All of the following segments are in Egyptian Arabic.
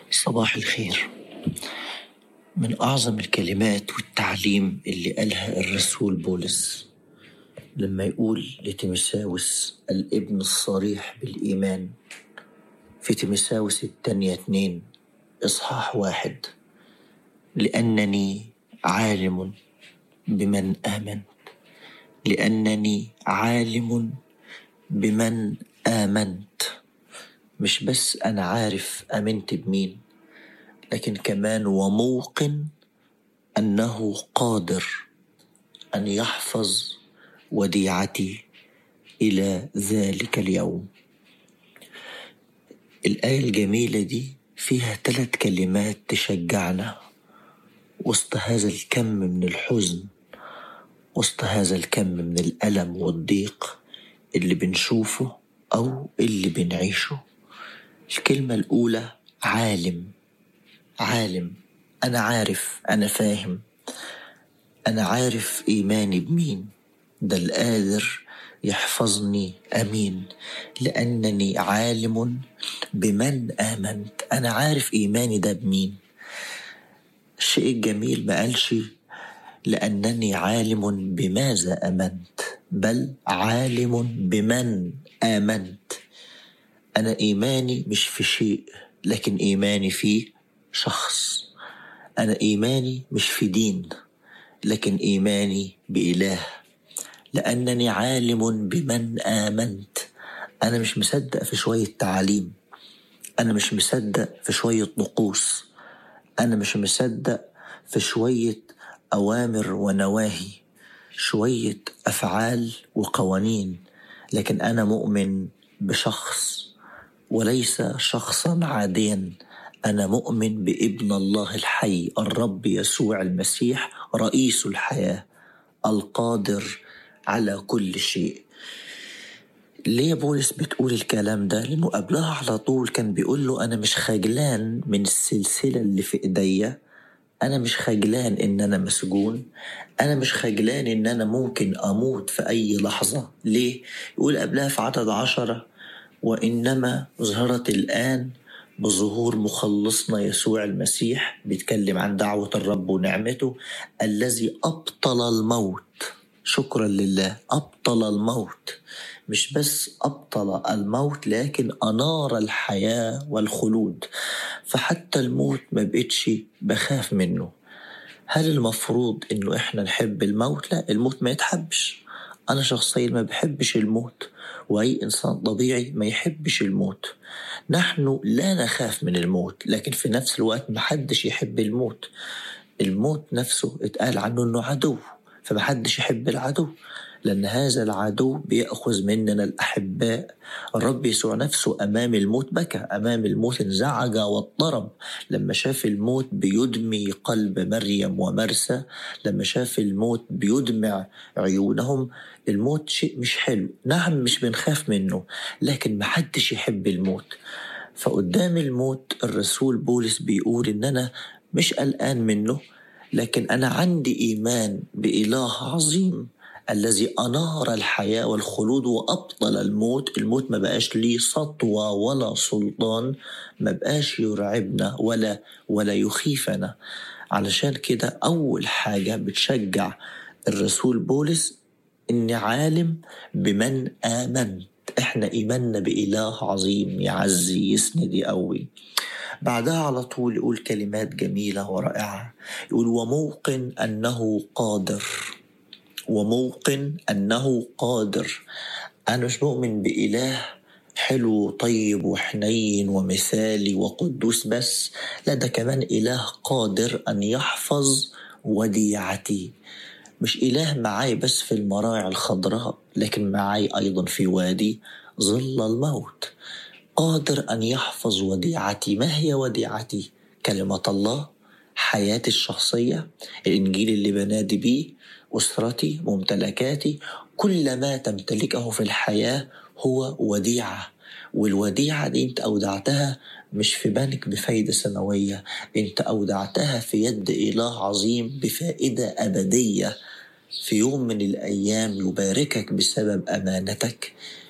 صباح الخير من أعظم الكلمات والتعليم اللي قالها الرسول بولس لما يقول لتيمساوس الابن الصريح بالإيمان في تيمساوس التانية اتنين إصحاح واحد لأنني عالم بمن آمنت لأنني عالم بمن آمنت مش بس أنا عارف آمنت بمين لكن كمان وموقن أنه قادر أن يحفظ وديعتي إلى ذلك اليوم الآية الجميلة دي فيها ثلاث كلمات تشجعنا وسط هذا الكم من الحزن وسط هذا الكم من الألم والضيق اللي بنشوفه أو اللي بنعيشه الكلمة الأولى عالم عالم أنا عارف أنا فاهم أنا عارف إيماني بمين ده القادر يحفظني أمين لأنني عالم بمن آمنت أنا عارف إيماني ده بمين الشيء الجميل ما قالش لأنني عالم بماذا آمنت بل عالم بمن آمنت أنا إيماني مش في شيء لكن إيماني في شخص أنا إيماني مش في دين لكن إيماني بإله لأنني عالم بمن آمنت أنا مش مصدق في شوية تعاليم أنا مش مصدق في شوية طقوس أنا مش مصدق في شوية أوامر ونواهي شوية أفعال وقوانين لكن أنا مؤمن بشخص وليس شخصا عاديا أنا مؤمن بابن الله الحي الرب يسوع المسيح رئيس الحياة القادر على كل شيء ليه بولس بتقول الكلام ده لأنه قبلها على طول كان بيقول له أنا مش خجلان من السلسلة اللي في إيديا أنا مش خجلان إن أنا مسجون أنا مش خجلان إن أنا ممكن أموت في أي لحظة ليه؟ يقول قبلها في عدد عشرة وإنما ظهرت الآن بظهور مخلصنا يسوع المسيح بيتكلم عن دعوة الرب ونعمته الذي أبطل الموت شكرا لله أبطل الموت مش بس أبطل الموت لكن أنار الحياة والخلود فحتى الموت ما بقتش بخاف منه هل المفروض إنه إحنا نحب الموت؟ لا الموت ما يتحبش أنا شخصيا ما بحبش الموت وأي إنسان طبيعي ما يحبش الموت نحن لا نخاف من الموت لكن في نفس الوقت محدش يحب الموت الموت نفسه اتقال عنه إنه عدو فمحدش يحب العدو لأن هذا العدو بيأخذ مننا الأحباء الرب يسوع نفسه أمام الموت بكى أمام الموت انزعج واضطرب لما شاف الموت بيدمي قلب مريم ومرسى لما شاف الموت بيدمع عيونهم الموت شيء مش حلو نعم مش بنخاف منه لكن محدش يحب الموت فقدام الموت الرسول بولس بيقول إن أنا مش قلقان منه لكن أنا عندي إيمان بإله عظيم الذي أنار الحياة والخلود وأبطل الموت الموت ما بقاش ليه سطوة ولا سلطان ما بقاش يرعبنا ولا ولا يخيفنا علشان كده أول حاجة بتشجع الرسول بولس إني عالم بمن آمنت إحنا إيماننا بإله عظيم يعزي يسند يقوي بعدها على طول يقول كلمات جميلة ورائعة يقول وموقن أنه قادر وموقن أنه قادر أنا مش مؤمن بإله حلو طيب وحنين ومثالي وقدوس بس لا ده كمان إله قادر أن يحفظ وديعتي مش إله معاي بس في المراعي الخضراء لكن معاي أيضا في وادي ظل الموت قادر أن يحفظ وديعتي ما هي وديعتي؟ كلمة الله حياتي الشخصية الإنجيل اللي بنادي بيه أسرتي ممتلكاتي كل ما تمتلكه في الحياة هو وديعة والوديعة دي أنت أودعتها مش في بنك بفايدة سنوية أنت أودعتها في يد إله عظيم بفائدة أبدية في يوم من الأيام يباركك بسبب أمانتك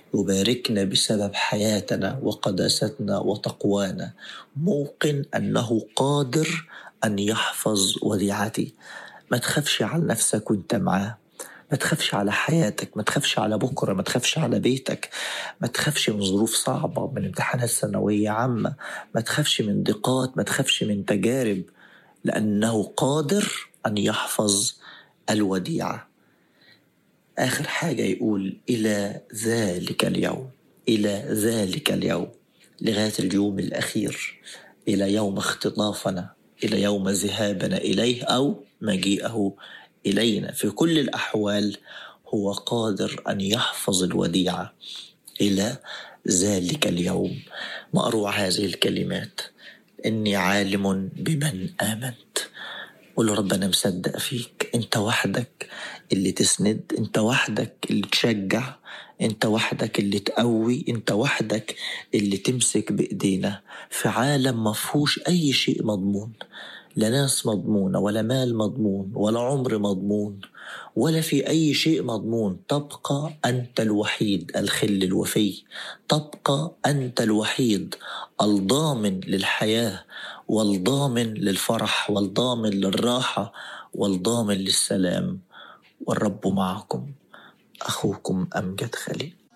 يباركنا بسبب حياتنا وقداستنا وتقوانا موقن أنه قادر أن يحفظ وديعتي ما تخافش على نفسك وانت معاه ما تخافش على حياتك ما تخافش على بكرة ما تخافش على بيتك ما تخافش من ظروف صعبة من امتحانات ثانوية عامة ما تخافش من ضيقات ما تخافش من تجارب لأنه قادر أن يحفظ الوديعة آخر حاجة يقول إلى ذلك اليوم إلى ذلك اليوم لغاية اليوم الأخير إلى يوم اختطافنا إلى يوم ذهابنا إليه أو مجيئه إلينا في كل الأحوال هو قادر أن يحفظ الوديعة إلى ذلك اليوم مأروع هذه الكلمات إني عالم بمن آمنت قول رب أنا مصدق فيك أنت وحدك اللي تسند أنت وحدك اللي تشجع أنت وحدك اللي تقوي أنت وحدك اللي تمسك بإيدينا في عالم مفهوش أي شيء مضمون لا ناس مضمونة ولا مال مضمون ولا عمر مضمون ولا في أي شيء مضمون تبقى أنت الوحيد الخل الوفي تبقى أنت الوحيد الضامن للحياة والضامن للفرح والضامن للراحة والضامن للسلام والرب معكم أخوكم أمجد خليل